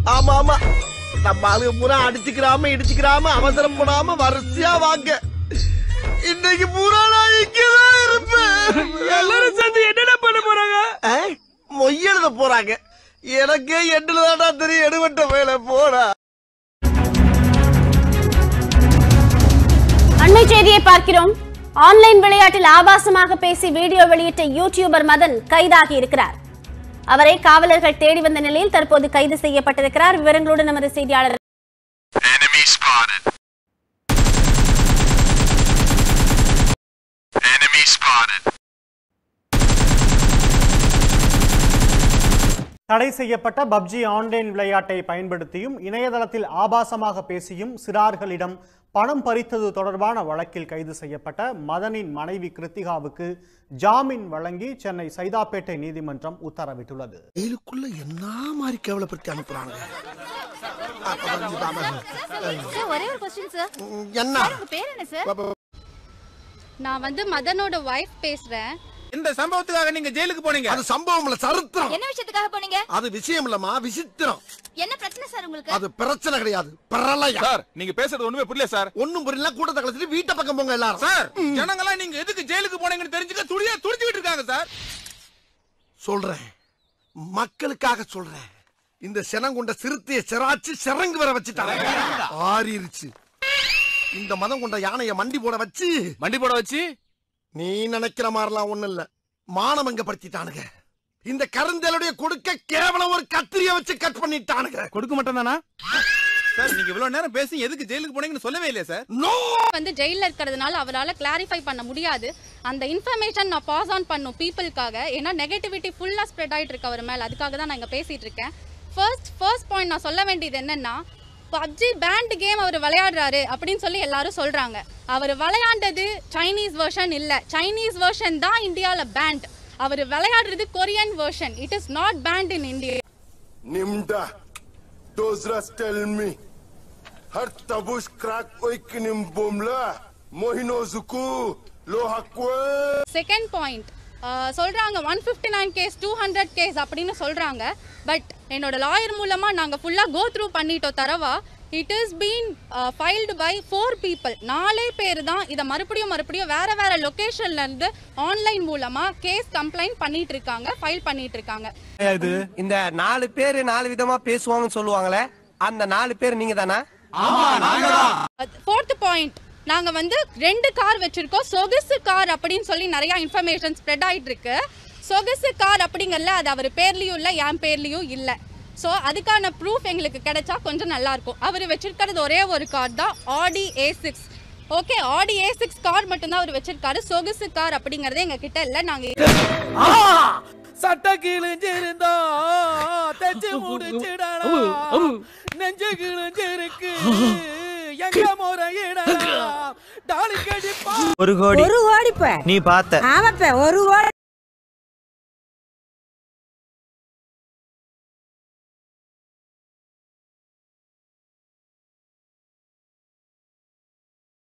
ஆமா ஆமா நம்ம ஆளுங்க பூரா அடிச்சுக்கிறாம இடிச்சுக்கிறாம அவசரம் போடாம வரிசையா வாங்க இன்னைக்கு பூரா நான் இங்கதான் இருப்பேன் எல்லாரும் சேர்ந்து என்னென்ன பண்ண போறாங்க ஆ? மொய் எழுத போறாங்க எனக்கே எட்டுல தான்டா தெரியும் எடுவட்ட வேலை போடா அண்மை செய்தியை பார்க்கிறோம் ஆன்லைன் விளையாட்டில் ஆபாசமாக பேசி வீடியோ வெளியிட்ட யூடியூபர் மதன் கைதாகி இருக்கிறார் அவரை காவலர்கள் தேடி வந்த நிலையில் தற்போது கைது செய்யப்பட்டிருக்கிறார் விவரங்களோடு நமது செய்தியாளர் Enemy spotted. Enemy spotted. தடை செய்யப்பட்ட பப்ஜி ஆன்லைன் விளையாட்டை பயன்படுத்தியும் இணையதளத்தில் ஆபாசமாக பேசியும் சிறார்களிடம் பணம் பறித்தது தொடர்பான வழக்கில் கைது செய்யப்பட்ட மதனின் மனைவி கிருத்திகாவுக்கு ஜாமீன் வழங்கி சென்னை சைதாப்பேட்டை நீதிமன்றம் உத்தரவிட்டுள்ளது ஜெயிலுக்குள்ள என்ன மாதிரி கேவலப்படுத்தி அனுப்புறாங்க ஒரே ஒரு கொஸ்டின் சார் என்ன உங்க பேர் என்ன சார் நான் வந்து மதனோட வைஃப் பேசுறேன் இந்த சம்பவத்துக்காக நீங்க ஜெயிலுக்கு போனீங்க அது சம்பவம் இல்ல சரித்திரம் என்ன விஷயத்துக்காக போனீங்க அது விஷயம் இல்லம்மா விசித்திரம் என்ன பிரச்சனை சார் உங்களுக்கு அது பிரச்சனை கிடையாது பிரளயம் சார் நீங்க பேசுறது ஒண்ணுமே புரியல சார் ஒண்ணும் புரியல கூட்டத்தை கலச்சிட்டு வீட்டை பக்கம் போங்க எல்லாரும் சார் ஜனங்களாம் நீங்க எதுக்கு ஜெயிலுக்கு போனீங்கன்னு தெரிஞ்சுக்க துடியா துடிச்சுக்கிட்டு இருக்காங்க சார் சொல்றேன் மக்களுக்காக சொல்றேன் இந்த செனங்கொண்ட சிறுத்தையை சிராச்சு சிறங்கு வர வச்சுட்டாங்க ஆறிருச்சு இந்த மதம் கொண்ட யானைய மண்டி போட வச்சு மண்டி போட வச்சு நீ நினைக்கிற மாதிரிலாம் ஒண்ணும் இல்ல மானமங்க படுத்திட்டானுங்க இந்த கருந்தலுடைய கொடுக்க கேவலம் ஒரு கத்திரிய வச்சு கட் பண்ணிட்டானுங்க கொடுக்க மாட்டேன் தானா சார் நீங்க இவ்வளவு நேரம் பேசி எதுக்கு ஜெயிலுக்கு போனீங்கன்னு சொல்லவே இல்லையா சார் நோ வந்து ஜெயில இருக்கிறதுனால அவரால கிளாரிஃபை பண்ண முடியாது அந்த இன்ஃபர்மேஷன் நான் பாஸ் ஆன் பண்ணும் பீப்புளுக்காக ஏன்னா நெகட்டிவிட்டி ஃபுல்லா ஸ்ப்ரெட் ஆயிட்டு இருக்கு அவர் மேல அதுக்காக தான் நான் இங்க பேசிட்டு இருக்கேன் ஃபர்ஸ்ட் ஃபர்ஸ்ட் பாயிண்ட் நான் சொல்ல வேண்டியது என்னன்னா பப்ஜி பேண்ட் கேம் அவர் விளையாடுறாரு அப்படின்னு சொல்லி எல்லாரும் சொல்றாங்க அவர் விளையாண்டது சைனீஸ் வெர்ஷன் இல்ல சைனீஸ் வெர்ஷன் தான் இந்தியால பேண்ட் அவர் விளையாடுறது Korean version it is not banned in India Nimda, those tell me. Har tabush crack oikinim bomla. Mohino zuku, lohakwe. Second point சொல்றாங்க one fifty nine case two hundred case அப்படின்னு சொல்றாங்க but என்னோட lawyer மூலமா நாங்க ஃபுல்லா கோ through பண்ணிட்டோம் தரவா it is been filed by four people நாலே பேர் தான் இதை மறுபடியும் மறுபடியும் வேற வேற லொகேஷன்ல இருந்து ஆன்லைன் மூலமா கேஸ் கம்ப்ளைண்ட் பண்ணிட்டு இருக்காங்க ஃபைல் பண்ணிட்டு இருக்காங்க இந்த நாலு பேரு நாலு விதமா பேசுவாங்கன்னு சொல்லுவாங்களே அந்த நாலு பேர் நீங்க தானா ஃபோர்த் பாயிண்ட் நாங்க வந்து ரெண்டு கார் வச்சிருக்கோம் சொகுசு கார் அப்படின்னு சொல்லி நிறைய இன்ஃபர்மேஷன் ஸ்ப்ரெட் ஆயிட்டு இருக்கு சொகுசு கார் அப்படிங்கறல அது அவர் பேர்லயும் இல்ல என் பேர்லயும் இல்ல ஸோ அதுக்கான ப்ரூஃப் எங்களுக்கு கிடைச்சா கொஞ்சம் நல்லா இருக்கும் அவர் வச்சிருக்கிறது ஒரே ஒரு கார் தான் ஆடி ஏ சிக்ஸ் ஓகே ஆடி ஏ சிக்ஸ் கார் மட்டும்தான் அவர் வச்சிருக்காரு சொகுசு கார் அப்படிங்கறது எங்க கிட்ட இல்ல நாங்க சட்ட கிழிஞ்சிருந்தா தச்சு முடிச்சிடலாம் நெஞ்சு கிழிஞ்சிருக்கு எங்க முறையிடலாம் டாலி கடிப்பா ஒரு கோடி ஒரு கோடிப்ப நீ பார்த்த ஆமாப்ப ஒரு கோடி